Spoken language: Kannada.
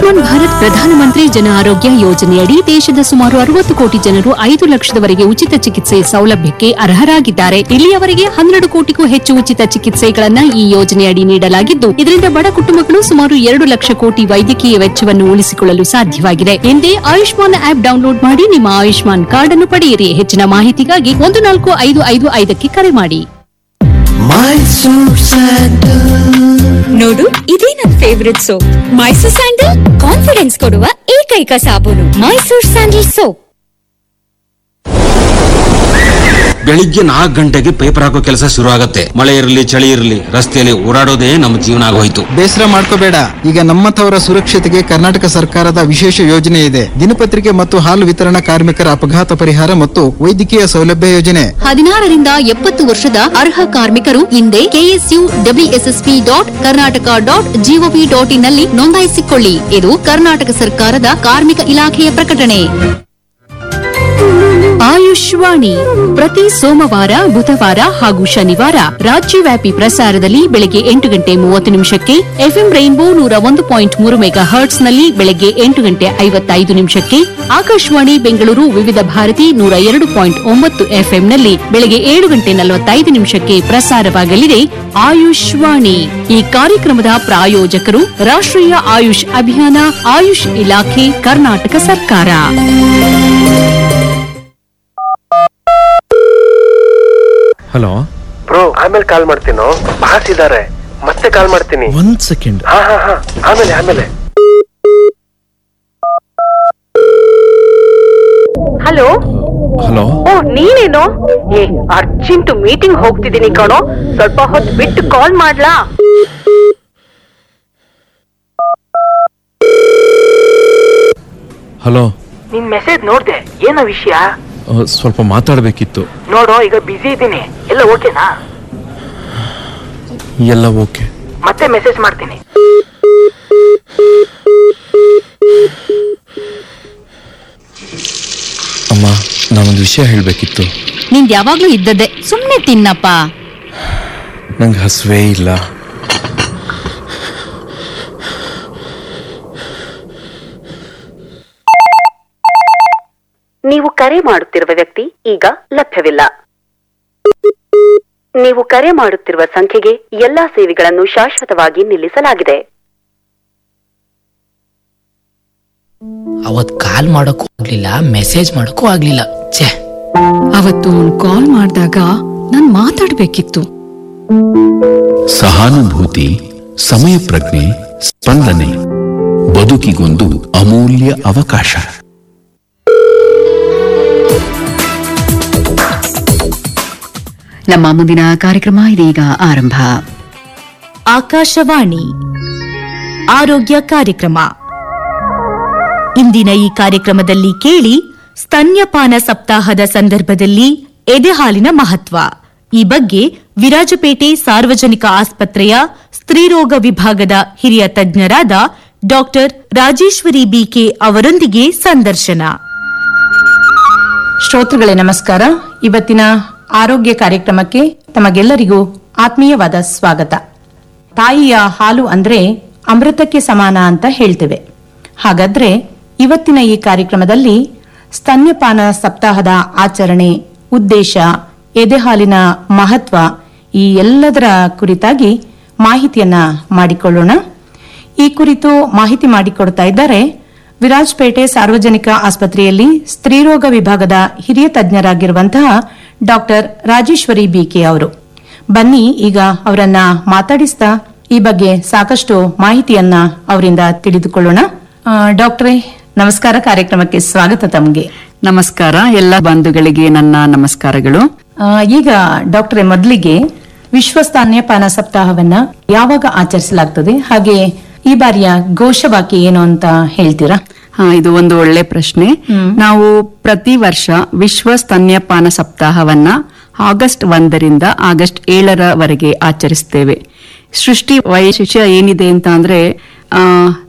ಆಯುಷ್ಮಾನ್ ಭಾರತ್ ಪ್ರಧಾನಮಂತ್ರಿ ಜನ ಆರೋಗ್ಯ ಯೋಜನೆಯಡಿ ದೇಶದ ಸುಮಾರು ಅರವತ್ತು ಕೋಟಿ ಜನರು ಐದು ಲಕ್ಷದವರೆಗೆ ಉಚಿತ ಚಿಕಿತ್ಸೆ ಸೌಲಭ್ಯಕ್ಕೆ ಅರ್ಹರಾಗಿದ್ದಾರೆ ಇಲ್ಲಿಯವರೆಗೆ ಹನ್ನೆರಡು ಕೋಟಿಗೂ ಹೆಚ್ಚು ಉಚಿತ ಚಿಕಿತ್ಸೆಗಳನ್ನ ಈ ಯೋಜನೆಯಡಿ ನೀಡಲಾಗಿದ್ದು ಇದರಿಂದ ಬಡ ಕುಟುಂಬಗಳು ಸುಮಾರು ಎರಡು ಲಕ್ಷ ಕೋಟಿ ವೈದ್ಯಕೀಯ ವೆಚ್ಚವನ್ನು ಉಳಿಸಿಕೊಳ್ಳಲು ಸಾಧ್ಯವಾಗಿದೆ ಎಂದೇ ಆಯುಷ್ಮಾನ್ ಆಪ್ ಡೌನ್ಲೋಡ್ ಮಾಡಿ ನಿಮ್ಮ ಆಯುಷ್ಮಾನ್ ಕಾರ್ಡ್ ಅನ್ನು ಪಡೆಯಿರಿ ಹೆಚ್ಚಿನ ಮಾಹಿತಿಗಾಗಿ ಒಂದು ನಾಲ್ಕು ಐದು ಐದು ಐದಕ್ಕೆ ಕರೆ ಮಾಡಿ ನೋಡು ಇದೇ ನನ್ favourite soap Mysore sandal confidence ಕೊಡುವ ಏಕೈಕ ಸಾಬೂನು ಮೈಸೂರ್ ಸ್ಯಾಂಡಲ್ ಸೋಪ್ ಬೆಳಿಗ್ಗೆ ನಾಲ್ಕು ಗಂಟೆಗೆ ಪೇಪರ್ ಹಾಕೋ ಕೆಲಸ ಶುರು ಆಗತ್ತೆ ಮಳೆ ಇರಲಿ ಚಳಿ ಇರಲಿ ರಸ್ತೆಯಲ್ಲಿ ಓಡಾಡೋದೇ ನಮ್ಮ ಜೀವನ ಆಗೋಯ್ತು ಬೇಸರ ಮಾಡ್ಕೋಬೇಡ ಈಗ ನಮ್ಮಂಥವರ ಸುರಕ್ಷತೆಗೆ ಕರ್ನಾಟಕ ಸರ್ಕಾರದ ವಿಶೇಷ ಯೋಜನೆ ಇದೆ ದಿನಪತ್ರಿಕೆ ಮತ್ತು ಹಾಲು ವಿತರಣಾ ಕಾರ್ಮಿಕರ ಅಪಘಾತ ಪರಿಹಾರ ಮತ್ತು ವೈದ್ಯಕೀಯ ಸೌಲಭ್ಯ ಯೋಜನೆ ಹದಿನಾರರಿಂದ ಎಪ್ಪತ್ತು ವರ್ಷದ ಅರ್ಹ ಕಾರ್ಮಿಕರು ಹಿಂದೆ KSU WSSB dot Karnataka dot GOV dot ಇನ್ನಲ್ಲಿ ನೋಂದಾಯಿಸಿಕೊಳ್ಳಿ ಇದು ಕರ್ನಾಟಕ ಸರ್ಕಾರದ ಕಾರ್ಮಿಕ ಇಲಾಖೆಯ ಪ್ರಕಟಣೆ ಆಯುಷ್ವಾಣಿ ಪ್ರತಿ ಸೋಮವಾರ ಬುಧವಾರ ಹಾಗೂ ಶನಿವಾರ ರಾಜ್ಯವ್ಯಾಪಿ ಪ್ರಸಾರದಲ್ಲಿ ಬೆಳಗ್ಗೆ ಎಂಟು ಗಂಟೆ ಮೂವತ್ತು ನಿಮಿಷಕ್ಕೆ ಎಫ್ಎಂ ರೈನ್ಬೋ ನೂರ ಒಂದು ಪಾಯಿಂಟ್ ಮೂರು ಮೆಗಾ ಹರ್ಟ್ಸ್ನಲ್ಲಿ ಬೆಳಗ್ಗೆ ಎಂಟು ಗಂಟೆ ಐವತ್ತೈದು ನಿಮಿಷಕ್ಕೆ ಆಕಾಶವಾಣಿ ಬೆಂಗಳೂರು ವಿವಿಧ ಭಾರತಿ ನೂರ ಎರಡು ಪಾಯಿಂಟ್ ಒಂಬತ್ತು ಎಫ್ಎಂನಲ್ಲಿ ಬೆಳಗ್ಗೆ ಏಳು ಗಂಟೆ ನಲವತ್ತೈದು ನಿಮಿಷಕ್ಕೆ ಪ್ರಸಾರವಾಗಲಿದೆ ಆಯುಷ್ವಾಣಿ ಈ ಕಾರ್ಯಕ್ರಮದ ಪ್ರಾಯೋಜಕರು ರಾಷ್ಟ್ರೀಯ ಆಯುಷ್ ಅಭಿಯಾನ ಆಯುಷ್ ಇಲಾಖೆ ಕರ್ನಾಟಕ ಸರ್ಕಾರ ಹಲೋ ಬ್ರೋ ಆಮೇಲೆ ಕಾಲ್ ಮಾಡ್ತೀನೋ ಬಾಸ್ ಇದಾರೆ ಮತ್ತೆ ಕಾಲ್ ಮಾಡ್ತೀನಿ ಒಂದ್ ಸೆಕೆಂಡ್ ಹಾ ಹಾ ಹಾ ಆಮೇಲೆ ಆಮೇಲೆ ಹಲೋ ಹಲೋ ಓ ನೀನೇನು ಏ ಅರ್ಜೆಂಟ್ ಮೀಟಿಂಗ್ ಹೋಗ್ತಿದ್ದೀನಿ ಕಣೋ ಸ್ವಲ್ಪ ಹೊತ್ತು ಬಿಟ್ಟು ಕಾಲ್ ಮಾಡ್ಲಾ ಹಲೋ ನಿನ್ ಮೆಸೇಜ್ ನೋಡ್ದೆ ಏನೋ ವಿಷಯ ಆ, ಸ್ವಲ್ಪ ಮಾತಾಡ್ಬೇಕಿತ್ತು ನೋಡು ಈಗ ಬಿಸಿ ಇದ್ದೀನಿ ಎಲ್ಲ ಓಕೆನಾ ಎಲ್ಲ ಓಕೆ ಮತ್ತೆ ಮೆಸೇಜ್ ಮಾಡ್ತೀನಿ ಅಮ್ಮ ನಾನೊಂದು ವಿಷಯ ಹೇಳ್ಬೇಕಿತ್ತು ನಿಂದ್ ಯಾವಾಗ್ಲೂ ಇದ್ದದ್ದೇ ಸುಮ್ನೆ ತಿನ್ನಪ್ಪ ನಂಗೆ ಹಸುವೇ ಇಲ್ಲ ನೀವು ಕರೆ ಮಾಡುತ್ತಿರುವ ವ್ಯಕ್ತಿ ಈಗ ಲಭ್ಯವಿಲ್ಲ ನೀವು ಕರೆ ಮಾಡುತ್ತಿರುವ ಸಂಖ್ಯೆಗೆ ಎಲ್ಲಾ ಸೇವೆಗಳನ್ನು ಶಾಶ್ವತವಾಗಿ ನಿಲ್ಲಿಸಲಾಗಿದೆ ಅವತ್ ಕಾಲ್ ಮಾಡಕ್ಕೂ ಆಗ್ಲಿಲ್ಲ ಮೆಸೇಜ್ ಮಾಡಕ್ಕೂ ಆಗ್ಲಿಲ್ಲ ಛೇ ಅವತ್ತು ಅವ್ನ್ ಕಾಲ್ ಮಾಡಿದಾಗ ನಾನ್ ಮಾತಾಡ್ಬೇಕಿತ್ತು ಸಹಾನುಭೂತಿ ಸಮಯ ಪ್ರಜ್ಞೆ ಸ್ಪಂದನೆ ಬದುಕಿಗೊಂದು ಅಮೂಲ್ಯ ಅವಕಾಶ ನಮ್ಮ ಮುಂದಿನ ಕಾರ್ಯಕ್ರಮ ಇದೀಗ ಆರಂಭ ಆಕಾಶವಾಣಿ ಆರೋಗ್ಯ ಕಾರ್ಯಕ್ರಮ ಇಂದಿನ ಈ ಕಾರ್ಯಕ್ರಮದಲ್ಲಿ ಕೇಳಿ ಸ್ತನ್ಯಪಾನ ಸಪ್ತಾಹದ ಸಂದರ್ಭದಲ್ಲಿ ಎದೆಹಾಲಿನ ಮಹತ್ವ ಈ ಬಗ್ಗೆ ವಿರಾಜಪೇಟೆ ಸಾರ್ವಜನಿಕ ಆಸ್ಪತ್ರೆಯ ಸ್ತ್ರೀರೋಗ ವಿಭಾಗದ ಹಿರಿಯ ತಜ್ಞರಾದ ಡಾಕ್ಟರ್ ರಾಜೇಶ್ವರಿ ಬಿಕೆ ಅವರೊಂದಿಗೆ ಸಂದರ್ಶನ ಶ್ರೋತೃಗಳೇ ನಮಸ್ಕಾರ ಇವತ್ತಿನ ಆರೋಗ್ಯ ಕಾರ್ಯಕ್ರಮಕ್ಕೆ ತಮಗೆಲ್ಲರಿಗೂ ಆತ್ಮೀಯವಾದ ಸ್ವಾಗತ ತಾಯಿಯ ಹಾಲು ಅಂದ್ರೆ ಅಮೃತಕ್ಕೆ ಸಮಾನ ಅಂತ ಹೇಳ್ತೇವೆ ಹಾಗಾದ್ರೆ ಇವತ್ತಿನ ಈ ಕಾರ್ಯಕ್ರಮದಲ್ಲಿ ಸ್ತನ್ಯಪಾನ ಸಪ್ತಾಹದ ಆಚರಣೆ ಉದ್ದೇಶ ಎದೆಹಾಲಿನ ಮಹತ್ವ ಈ ಎಲ್ಲದರ ಕುರಿತಾಗಿ ಮಾಹಿತಿಯನ್ನ ಮಾಡಿಕೊಳ್ಳೋಣ ಈ ಕುರಿತು ಮಾಹಿತಿ ಮಾಡಿಕೊಡ್ತಾ ಇದ್ದಾರೆ ವಿರಾಜಪೇಟೆ ಸಾರ್ವಜನಿಕ ಆಸ್ಪತ್ರೆಯಲ್ಲಿ ಸ್ತ್ರೀರೋಗ ವಿಭಾಗದ ಹಿರಿಯ ತಜ್ಞರಾಗಿರುವಂತಹ ಡಾಕ್ಟರ್ ರಾಜೇಶ್ವರಿ ಬಿಕೆ ಅವರು ಬನ್ನಿ ಈಗ ಅವರನ್ನ ಮಾತಾಡಿಸ್ತಾ ಈ ಬಗ್ಗೆ ಸಾಕಷ್ಟು ಮಾಹಿತಿಯನ್ನ ಅವರಿಂದ ತಿಳಿದುಕೊಳ್ಳೋಣ ಆ, ಡಾಕ್ಟ್ರೇ ನಮಸ್ಕಾರ ಕಾರ್ಯಕ್ರಮಕ್ಕೆ ಸ್ವಾಗತ ತಮಗೆ ನಮಸ್ಕಾರ ಎಲ್ಲ ಬಂಧುಗಳಿಗೆ ನನ್ನ ನಮಸ್ಕಾರಗಳು ಆ, ಈಗ ಡಾಕ್ಟ್ರೆ ಮೊದಲಿಗೆ ವಿಶ್ವ ಸ್ತನ್ಯಪಾನ ಸಪ್ತಾಹವನ್ನ ಯಾವಾಗ ಆಚರಿಸಲಾಗ್ತದೆ ಹಾಗೆ ಈ ಬಾರಿಯ ಘೋಷವಾಕ್ಯ ಏನು ಅಂತ ಹೇಳ್ತೀರಾ ಹಾ ಇದು ಒಂದು ಒಳ್ಳೆ ಪ್ರಶ್ನೆ ನಾವು ಪ್ರತಿ ವರ್ಷ ವಿಶ್ವ ಸ್ತನ್ಯಪಾನ ಸಪ್ತಾಹವನ್ನ ಆಗಸ್ಟ್ ಒಂದರಿಂದ ಆಗಸ್ಟ್ ಏಳರವರೆಗೆ ಆಚರಿಸ್ತೇವೆ ಸೃಷ್ಟಿ ವೈಶಿಷ್ಟ್ಯ ಏನಿದೆ ಅಂತ ಅಂದ್ರೆ ಆ,